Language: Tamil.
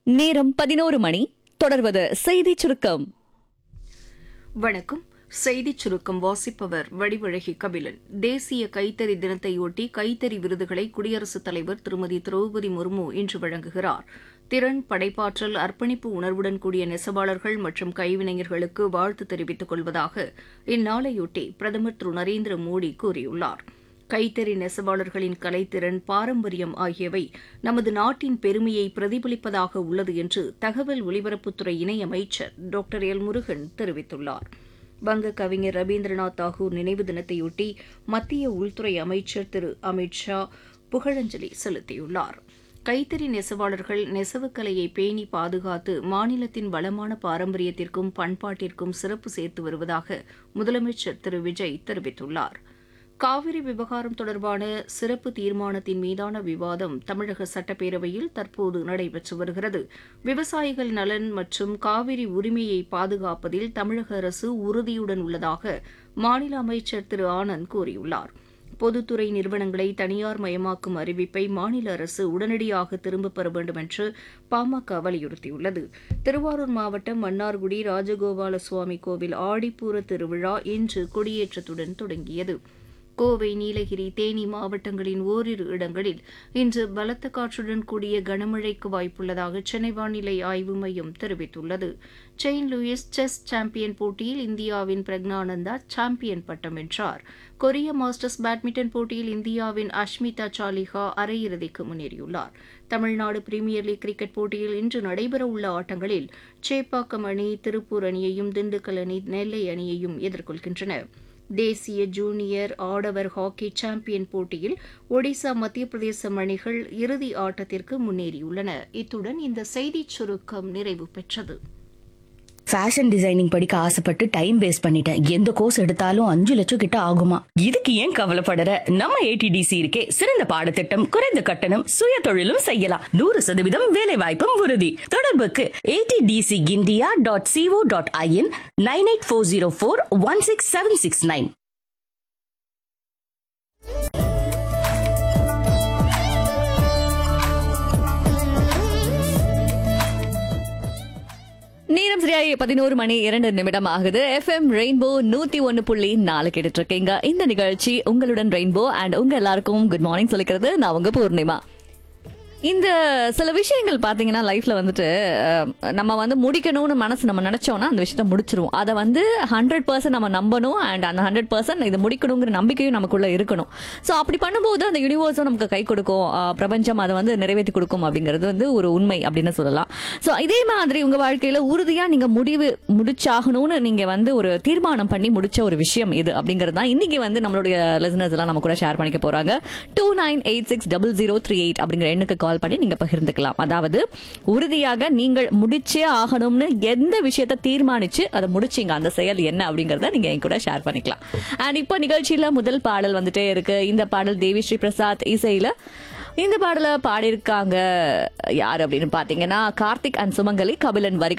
நேரம் பதினோரு மணி தொடர்வது செய்திச் சுருக்கம் வணக்கம் செய்திச் சுருக்கம் வாசிப்பவர் வடிவழகி கபிலன் தேசிய கைத்தறி தினத்தையொட்டி கைத்தறி விருதுகளை குடியரசுத் தலைவர் திருமதி திரௌபதி முர்மு இன்று வழங்குகிறார் திறன் படைப்பாற்றல் அர்ப்பணிப்பு உணர்வுடன் கூடிய நெசவாளர்கள் மற்றும் கைவினைஞர்களுக்கு வாழ்த்து தெரிவித்துக் கொள்வதாக இந்நாளையொட்டி பிரதமர் திரு நரேந்திர மோடி கூறியுள்ளார் கைத்தறி நெசவாளர்களின் கலைத்திறன் பாரம்பரியம் ஆகியவை நமது நாட்டின் பெருமையை பிரதிபலிப்பதாக உள்ளது என்று தகவல் ஒலிபரப்புத்துறை இணையமைச்சர் டாக்டர் எல் முருகன் தெரிவித்துள்ளார் வங்க கவிஞர் ரவீந்திரநாத் தாகூர் நினைவு தினத்தையொட்டி மத்திய உள்துறை அமைச்சர் திரு அமித் ஷா புகழஞ்சலி செலுத்தியுள்ளார் கைத்தறி நெசவாளர்கள் நெசவுக்கலையை பேணி பாதுகாத்து மாநிலத்தின் வளமான பாரம்பரியத்திற்கும் பண்பாட்டிற்கும் சிறப்பு சேர்த்து வருவதாக முதலமைச்சர் திரு விஜய் தெரிவித்துள்ளார் காவிரி விவகாரம் தொடர்பான சிறப்பு தீர்மானத்தின் மீதான விவாதம் தமிழக சட்டப்பேரவையில் தற்போது நடைபெற்று வருகிறது விவசாயிகள் நலன் மற்றும் காவிரி உரிமையை பாதுகாப்பதில் தமிழக அரசு உறுதியுடன் உள்ளதாக மாநில அமைச்சர் திரு ஆனந்த் கூறியுள்ளார் பொதுத்துறை நிறுவனங்களை தனியார் மயமாக்கும் அறிவிப்பை மாநில அரசு உடனடியாக திரும்பப் பெற வேண்டும் என்று பாமக வலியுறுத்தியுள்ளது திருவாரூர் மாவட்டம் மன்னார்குடி ராஜகோபால சுவாமி கோவில் ஆடிப்பூர திருவிழா இன்று கொடியேற்றத்துடன் தொடங்கியது கோவை நீலகிரி தேனி மாவட்டங்களின் ஓரிரு இடங்களில் இன்று பலத்த காற்றுடன் கூடிய கனமழைக்கு வாய்ப்புள்ளதாக சென்னை வானிலை ஆய்வு மையம் தெரிவித்துள்ளது செயின்ட் லூயிஸ் செஸ் சாம்பியன் போட்டியில் இந்தியாவின் பிரக்னானந்தா சாம்பியன் பட்டம் வென்றார் கொரிய மாஸ்டர்ஸ் பேட்மிண்டன் போட்டியில் இந்தியாவின் அஷ்மிதா சாலிஹா அரையிறுதிக்கு முன்னேறியுள்ளார் தமிழ்நாடு பிரீமியர் லீக் கிரிக்கெட் போட்டியில் இன்று நடைபெறவுள்ள ஆட்டங்களில் சேப்பாக்கம் அணி திருப்பூர் அணியையும் திண்டுக்கல் அணி நெல்லை அணியையும் எதிர்கொள்கின்றன தேசிய ஜூனியர் ஆடவர் ஹாக்கி சாம்பியன் போட்டியில் ஒடிசா மத்திய பிரதேசம் அணிகள் இறுதி ஆட்டத்திற்கு முன்னேறியுள்ளன இத்துடன் இந்த செய்திச் சுருக்கம் நிறைவு பெற்றது ஃபேஷன் டிசைனிங் படிக்க ஆசைப்பட்டு டைம் வேஸ்ட் பண்ணிட்டேன் எந்த கோர்ஸ் எடுத்தாலும் அஞ்சு லட்சம் கிட்ட ஆகுமா இதுக்கு ஏன் கவலைப்படற நம்ம ஏடிடிசி இருக்கே சிறந்த பாடத்திட்டம் குறைந்த கட்டணம் சுய தொழிலும் செய்யலாம் நூறு சதவீதம் வேலை வாய்ப்பும் உறுதி தொடர்புக்கு ATDC India dot CO dot IN nine eight four zero four one six seven six nine நேரம் சரியாக பதினோரு மணி இரண்டு நிமிடம் ஆகுது எஃப்எம் ரெயின்போ நூத்தி ஒன்னு புள்ளி நாலு கேட்டுட்டு இருக்கீங்க இந்த நிகழ்ச்சி உங்களுடன் ரெயின்போ அண்ட் உங்க எல்லாருக்கும் குட் மார்னிங் சொல்லிக்கிறது நான் உங்க பூர்ணிமா இந்த சில விஷயங்கள் பாத்தீங்கன்னா லைஃப்ல வந்துட்டு அஹ், நம்ம வந்து முடிக்கணும்னு மனசு நம்ம நினைச்சோம்னா அந்த விஷயத்த முடிச்சிருவோம் அதை வந்து ஹண்ட்ரட் பர்சன்ட் நம்ம நம்பணும் அண்ட் அந்த ஹண்ட்ரட் பர்சன்ட் இது முடிக்கணுங்கிற நம்பிக்கையும் நமக்குள்ள இருக்கணும் ஸோ அப்படி பண்ணும்போது அந்த யூனிவர்ஸும் நமக்கு கை கொடுக்கும் அஹ், பிரபஞ்சம் அதை வந்து நிறைவேற்றி கொடுக்கும் அப்படிங்கிறது வந்து ஒரு உண்மை அப்படின்னு சொல்லலாம் ஸோ இதே மாதிரி உங்க வாழ்க்கையில உறுதியா நீங்க முடிவு முடிச்சாகணும்னு நீங்க வந்து ஒரு தீர்மானம் பண்ணி முடிச்ச ஒரு விஷயம் இது அப்படிங்கிறது தான் இன்னைக்கு வந்து நம்மளுடைய லிசனர்ஸ் எல்லாம் நம்ம கூட ஷேர் பண்ணிக்க போறாங்க two nine eight six double zero three eight அப்படிங்கிற எண்ணுக்கு கால் பண்ணி நீங்க பகிர்ந்துக்கலாம் அதாவது உறுதியாக நீங்கள் முடிச்சே ஆகணும்னு எந்த விஷயத்தை தீர்மானிச்சு அதை முடிச்சீங்க அந்த செயல் என்ன அப்படிங்கறத நீங்க என் கூட ஷேர் பண்ணிக்கலாம் அண்ட் இப்போ நிகழ்ச்சியில முதல் பாடல் வந்துட்டே இருக்கு இந்த பாடல் தேவி ஸ்ரீ பிரசாத் இசையில இந்த பாடல பாடியிருக்காங்க யார் அப்படின்னு பாத்தீங்கன்னா கார்த்திக் அண்ட் சுமங்கலி கபிலன் வரிகள்